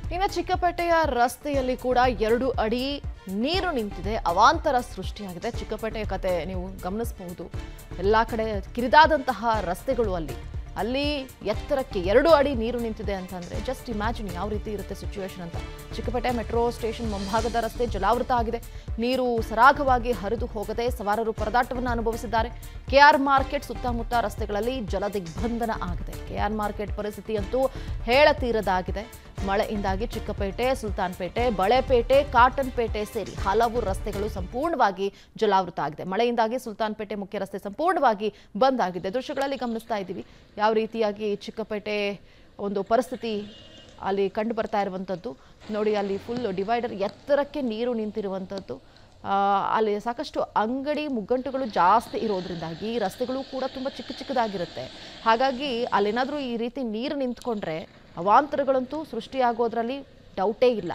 ಇನ್ನು ಚಿಕ್ಕಪೇಟೆಯ ರಸ್ತೆಯಲ್ಲಿ ಕೂಡ ಎರಡು ಅಡಿ ನೀರು ನಿಂತಿದೆ ಅವಾಂತರ ಸೃಷ್ಟಿಯಾಗಿದೆ ಚಿಕ್ಕಪೇಟೆಯ ಕತೆ ನೀವು ಗಮನಿಸಬಹುದು ಎಲ್ಲ ಕಡೆ ಕಿರಿದಾದಂತಹ ರಸ್ತೆಗಳು ಅಲ್ಲಿ ಅಲ್ಲಿ ಎತ್ತರಕ್ಕೆ ಎರಡು ಅಡಿ ನೀರು ನಿಂತಿದೆ ಅಂತಂದ್ರೆ ಜಸ್ಟ್ ಇಮ್ಯಾಜಿನ್ ಯಾವ ರೀತಿ ಇರುತ್ತೆ ಸಿಚುವೇಶನ್ ಅಂತ ಚಿಕ್ಕಪೇಟೆ ಮೆಟ್ರೋ ಸ್ಟೇಷನ್ ಮುಂಭಾಗದ ರಸ್ತೆ ಜಲಾವೃತ ಆಗಿದೆ ನೀರು ಸರಾಗವಾಗಿ ಹರಿದು ಹೋಗದೆ ಸವಾರರು ಪರದಾಟವನ್ನು ಅನುಭವಿಸಿದ್ದಾರೆ ಕೆಆರ್ ಮಾರ್ಕೆಟ್ ಸುತ್ತಮುತ್ತ ರಸ್ತೆಗಳಲ್ಲಿ ಜಲ ದಿಗ್ಬಂಧನ ಆಗಿದೆ ಕೆಆರ್ ಮಾರ್ಕೆಟ್ ಪರಿಸ್ಥಿತಿ ಅಂತೂ ಹೇಳತೀರದಾಗಿದೆ ಮಳೆಯಿಂದಾಗಿ ಚಿಕ್ಕಪೇಟೆ ಸುಲ್ತಾನ್ಪೇಟೆ ಬಳೆಪೇಟೆ ಕಾಟನ್ಪೇಟೆ ಸೇರಿ ಹಲವು ರಸ್ತೆಗಳು ಸಂಪೂರ್ಣವಾಗಿ ಜಲಾವೃತ ಆಗಿದೆ ಮಳೆಯಿಂದಾಗಿ ಸುಲ್ತಾನ್ಪೇಟೆ ಮುಖ್ಯ ರಸ್ತೆ ಸಂಪೂರ್ಣವಾಗಿ ಬಂದ್ ಆಗಿದೆ ದೃಶ್ಯಗಳಲ್ಲಿ ಗಮನಿಸ್ತಾ ಇದ್ದೀವಿ ಯಾವ ರೀತಿಯಾಗಿ ಚಿಕ್ಕಪೇಟೆ ಒಂದು ಪರಿಸ್ಥಿತಿ ಅಲ್ಲಿ ಕಂಡು ಬರ್ತಾ ಇರುವಂಥದ್ದು ನೋಡಿ ಅಲ್ಲಿ ಫುಲ್ ಡಿವೈಡರ್ ಎತ್ತರಕ್ಕೆ ನೀರು ನಿಂತಿರುವಂಥದ್ದು ಆ, ಅಲ್ಲಿ ಸಾಕಷ್ಟು ಅಂಗಡಿ ಮುಗ್ಗಂಟುಗಳು ಜಾಸ್ತಿ ಇರೋದ್ರಿಂದಾಗಿ ರಸ್ತೆಗಳು ಕೂಡ ತುಂಬ ಚಿಕ್ಕ ಚಿಕ್ಕದಾಗಿರುತ್ತೆ ಹಾಗಾಗಿ ಅಲ್ಲೇನಾದರೂ ಈ ರೀತಿ ನೀರು ನಿಂತ್ಕೊಂಡ್ರೆ ಅವಾಂತರಗಳಂತೂ ಸೃಷ್ಟಿಯಾಗೋದ್ರಲ್ಲಿ ಡೌಟೇ ಇಲ್ಲ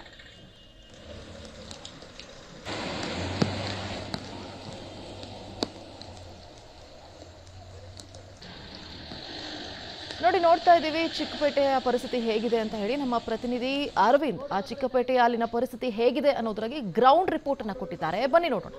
ನೋಡಿ ನೋಡ್ತಾ ಇದ್ದೀವಿ ಚಿಕ್ಕಪೇಟೆಯ ಪರಿಸ್ಥಿತಿ ಹೇಗಿದೆ ಅಂತ ಹೇಳಿ ನಮ್ಮ ಪ್ರತಿನಿಧಿ ಅರವಿಂದ್ ಆ ಚಿಕ್ಕಪೇಟೆಯ ಅಲ್ಲಿನ ಪರಿಸ್ಥಿತಿ ಹೇಗಿದೆ ಅನ್ನೋದ್ರಾಗಿ ಗ್ರೌಂಡ್ ರಿಪೋರ್ಟ್ ಅನ್ನ ಕೊಟ್ಟಿದ್ದಾರೆ ಬನ್ನಿ ನೋಡೋಣ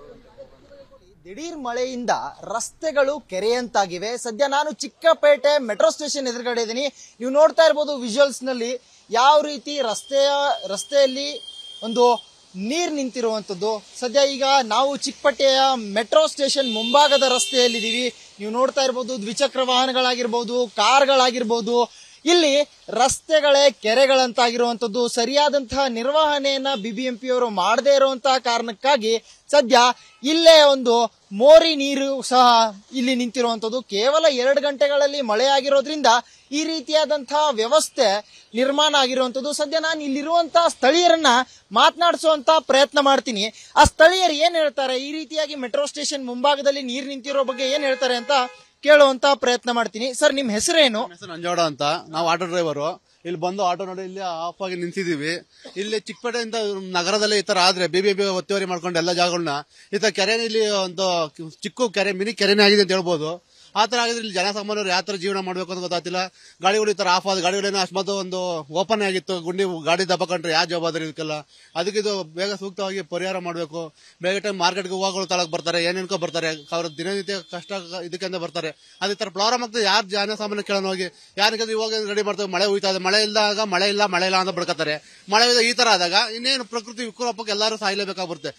ದಿಢೀರ್ ಮಳೆಯಿಂದ ರಸ್ತೆಗಳು ಕೆರೆಯಂತಾಗಿವೆ ಸದ್ಯ ನಾನು ಚಿಕ್ಕಪೇಟೆ ಮೆಟ್ರೋ ಸ್ಟೇಷನ್ ಎದುರುಗಡೆ ಇದ್ದೀನಿ ನೀವು ನೋಡ್ತಾ ಇರ್ಬೋದು ವಿಜುವಲ್ಸ್ ನಲ್ಲಿ ಯಾವ ರೀತಿ ರಸ್ತೆಯ ರಸ್ತೆಯಲ್ಲಿ ಒಂದು ನೀರ್ ನಿಂತಿರುವಂತದ್ದು ಸದ್ಯ ಈಗ ನಾವು ಚಿಕ್ಕಪೇಟೆಯ ಮೆಟ್ರೋ ಸ್ಟೇಷನ್ ಮುಂಭಾಗದ ರಸ್ತೆಯಲ್ಲಿದ್ದೀವಿ ನೀವು ನೋಡ್ತಾ ಇರ್ಬೋದು ದ್ವಿಚಕ್ರ ವಾಹನಗಳಾಗಿರ್ಬೋದು ಕಾರ್ಗಳಾಗಿರ್ಬೋದು ಇಲ್ಲಿ ರಸ್ತೆಗಳೇ ಕೆರೆಗಳಂತಾಗಿರುವಂತದ್ದು ಸರಿಯಾದಂತಹ ನಿರ್ವಹಣೆಯನ್ನ ಬಿಬಿಎಂಪಿ ಅವರು ಮಾಡದೇ ಇರುವಂತಹ ಕಾರಣಕ್ಕಾಗಿ ಸದ್ಯ ಇಲ್ಲೇ ಒಂದು ಮೋರಿ ನೀರು ಸಹ ಇಲ್ಲಿ ನಿಂತಿರುವಂತದ್ದು ಕೇವಲ ಎರಡು ಗಂಟೆಗಳಲ್ಲಿ ಮಳೆ ಆಗಿರೋದ್ರಿಂದ ಈ ರೀತಿಯಾದಂತಹ ವ್ಯವಸ್ಥೆ ನಿರ್ಮಾಣ ಆಗಿರುವಂತದ್ದು ಸದ್ಯ ನಾನು ಇಲ್ಲಿರುವಂತಹ ಸ್ಥಳೀಯರನ್ನ ಮಾತನಾಡಿಸುವಂತ ಪ್ರಯತ್ನ ಮಾಡ್ತೀನಿ ಆ ಸ್ಥಳೀಯರು ಏನ್ ಹೇಳ್ತಾರೆ ಈ ರೀತಿಯಾಗಿ ಮೆಟ್ರೋ ಸ್ಟೇಷನ್ ಮುಂಭಾಗದಲ್ಲಿ ನೀರು ನಿಂತಿರೋ ಬಗ್ಗೆ ಏನ್ ಹೇಳ್ತಾರೆ ಅಂತ ಕೇಳುವಂತ ಪ್ರಯತ್ನ ಮಾಡ್ತೀನಿ ಸರ್ ನಿಮ್ ಹೆಸರೇನು ನನ್ನ ಹೆಸರು ನಂಜೋಡ ಅಂತ ನಾವು ಆಟೋ ಡ್ರೈವರು ಇಲ್ಲಿ ಬಂದು ಆಟೋ ನೋಡಿ ಇಲ್ಲಿ ಆಫ್ ಆಗಿ ನಿಂತಿದೀವಿ ಇಲ್ಲಿ ಚಿಕ್ಕಪೇಟೆಯಿಂದ ನಗರದಲ್ಲಿ ಈ ತರ ಆದ್ರೆ ಬಿ ಬಿ ಒತ್ತುವರಿ ಮಾಡ್ಕೊಂಡು ಎಲ್ಲ ಜಾಗಗಳನ್ನ ಈ ತರ ಕೆರೆ ಇಲ್ಲಿ ಒಂದು ಚಿಕ್ಕ ಕೆರೆ ಮಿನಿ ಕೆರೆನೇ ಆಗಿದೆ ಅಂತ ಹೇಳ್ಬೋದು ಆ ತರ ಆಗಿದ್ರೆ ಇಲ್ಲಿ ಜನಸಾಮಾನ್ಯರು ಯಾವ ತರ ಜೀವನ ಮಾಡ್ಬೇಕು ಅಂತ ಗೊತ್ತಾಗ್ತಿಲ್ಲ ಗಾಡಿಗಳು ಈ ತರ ಆಫ್ ಆದ ಗಾಡಿಗಳೇನೋ ಅಷ್ಟೊಂದು ಒಂದು ಓಪನ್ ಆಗಿತ್ತು ಗುಂಡಿ ಗಾಡಿ ದಬ್ಬಕೊಂಡ್ರೆ ಯಾವ ಜವಾಬ್ದಾರಿ ಇದಕ್ಕೆಲ್ಲ ಅದಕ್ಕೆ ಇದು ಬೇಗ ಸೂಕ್ತವಾಗಿ ಪರಿಹಾರ ಮಾಡಬೇಕು ಬೇಗ ಟೈಮ್ ಮಾರ್ಕೆಟ್ಗೆ ಹೂವುಗಳು ತಳಕ್ ಬರ್ತಾರೆ ಏನೇನ್ಕೋ ಬರ್ತಾರೆ ಅವ್ರ ದಿನನಿತ್ಯ ಕಷ್ಟ ಇದಕ್ಕಿಂತ ಬರ್ತಾರೆ ಅದೇ ತರ ಪ್ರಾಬ್ಲಮ್ ಆಗ್ತದೆ ಯಾರು ಜನಸಾಮಾನ್ಯ ಕೇಳೋಣ ಹೋಗಿ ಯಾರಿಗೆ ಇವಾಗ ರೆಡಿ ಮಾಡ್ತಾರೆ ಮಳೆ ಹೋಯ್ತಾ ಇದೆ ಮಳೆ ಇಲ್ದಾಗ ಮಳೆ ಇಲ್ಲ ಮಳೆ ಇಲ್ಲ ಅಂತ ಬಡ್ಕತ್ತಾರೆ ಮಳೆ ಇದ್ದಾಗ ಈ ತರ ಆದಾಗ ಇನ್ನೇನು ಪ್ರಕೃತಿ ವಿಕೋಪಕ್ಕೆ ಎಲ್ಲರೂ ಸಾಯ್ಲೇಬೇಕಾಗ್ಬರುತ್ತೆ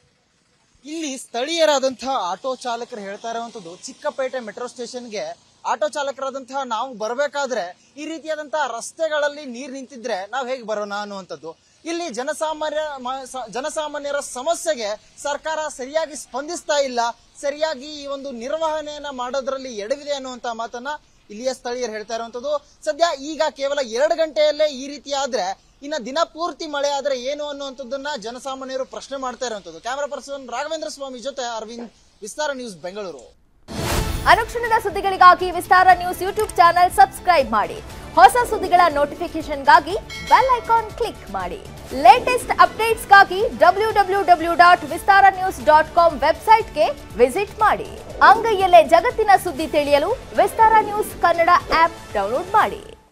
ಇಲ್ಲಿ ಸ್ಥಳೀಯರಾದಂತಹ ಆಟೋ ಚಾಲಕರು ಹೇಳ್ತಾ ಇರುವಂತದ್ದು ಚಿಕ್ಕಪೇಟೆ ಮೆಟ್ರೋ ಸ್ಟೇಷನ್ಗೆ ಆಟೋ ಚಾಲಕರಾದಂತಹ ನಾವು ಬರಬೇಕಾದ್ರೆ ಈ ರೀತಿಯಾದಂತಹ ರಸ್ತೆಗಳಲ್ಲಿ ನೀರ್ ನಿಂತಿದ್ರೆ ನಾವು ಹೇಗೆ ಬರೋಣ ಅನ್ನುವಂಥದ್ದು ಇಲ್ಲಿ ಜನಸಾಮಾನ್ಯ ಮ- ಸ- ಜನಸಾಮಾನ್ಯರ ಸಮಸ್ಯೆಗೆ ಸರ್ಕಾರ ಸರಿಯಾಗಿ ಸ್ಪಂದಿಸ್ತಾ ಇಲ್ಲ ಸರಿಯಾಗಿ ಈ ಒಂದು ನಿರ್ವಹಣೆಯನ್ನ ಮಾಡೋದ್ರಲ್ಲಿ ಎಡವಿದೆ ಅನ್ನುವಂತ ಮಾತನ್ನ ಇಲ್ಲಿಯ ಸ್ಥಳೀಯರು ಹೇಳ್ತಾ ಇರುವಂತದ್ದು ಸದ್ಯ ಈಗ ಕೇವಲ ಎರಡು ಗಂಟೆಯಲ್ಲೇ ಈ ರೀತಿ ಆದ್ರೆ ಇನ್ನ ದಿನ ಪೂರ್ತಿ ಮಳೆ ಆದ್ರೆ ಏನು ಅನ್ನುವಂಥದ್ದನ್ನ ಜನಸಾಮಾನ್ಯರು ಪ್ರಶ್ನೆ ಮಾಡ್ತಾ ಇರುವಂತದ್ದು ಕ್ಯಾಮರಾ ಪರ್ಸನ್ ರಾಘವೇಂದ್ರ ಸ್ವಾಮಿ ಜೊತೆ ಅರವಿಂದ್ ವಿಸ್ತಾರ ನ್ಯೂಸ್ ಬೆಂಗಳೂರು ಅನುಕ್ಷಣದ ಸುದ್ದಿಗಳಿಗಾಗಿ Vistara news YouTube channel subscribe ಮಾಡಿ ಹೊಸ ಸುದ್ದಿಗಳ ನೋಟಿಫಿಕೇಶನ್ಗಾಗಿ ಬೆಲ್ ಐಕಾನ್ ಕ್ಲಿಕ್ ಮಾಡಿ ಲೇಟೆಸ್ಟ್ ಅಪ್ಡೇಟ್ಸ್ಗಾಗಿ W W W dot Vistara news dot com ವೆಬ್ಸೈಟ್ಗೆ ವಿಸಿಟ್ ಮಾಡಿ ಅಂಗೈಯಲ್ಲೇ ಜಗತ್ತಿನ ಸುದ್ದಿ ತಿಳಿಯಲು Vistara news Kannada app download ಮಾಡಿ